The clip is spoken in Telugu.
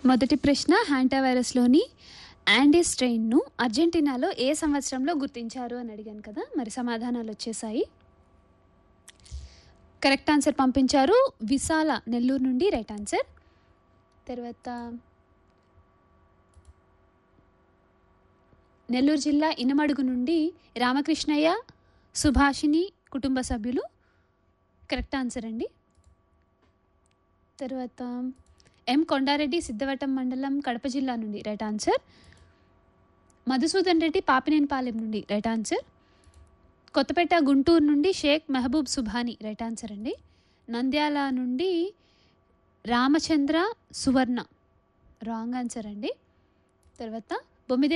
మొదటి ప్రశ్న హ్యాంటా వైరస్లోని యాండీస్ స్ట్రెయిన్ను అర్జెంటీనాలో ఏ సంవత్సరంలో గుర్తించారు అని అడిగాను కదా మరి సమాధానాలు వచ్చేసాయి కరెక్ట్ ఆన్సర్ పంపించారు విశాల నెల్లూరు నుండి రైట్ ఆన్సర్ తర్వాత నెల్లూరు జిల్లా ఇనమడుగు నుండి రామకృష్ణయ్య సుభాషిణి కుటుంబ సభ్యులు కరెక్ట్ ఆన్సర్ అండి తర్వాత ఎం కొండారెడ్డి సిద్ధవటం మండలం కడప జిల్లా నుండి రైట్ ఆన్సర్ మధుసూదన్ రెడ్డి పాపినేనిపాలెం నుండి రైట్ ఆన్సర్ కొత్తపేట గుంటూరు నుండి షేక్ మెహబూబ్ సుభాని రైట్ ఆన్సర్ అండి నంద్యాల నుండి రామచంద్ర సువర్ణ రాంగ్ ఆన్సర్ అండి తర్వాత బొమ్మిదే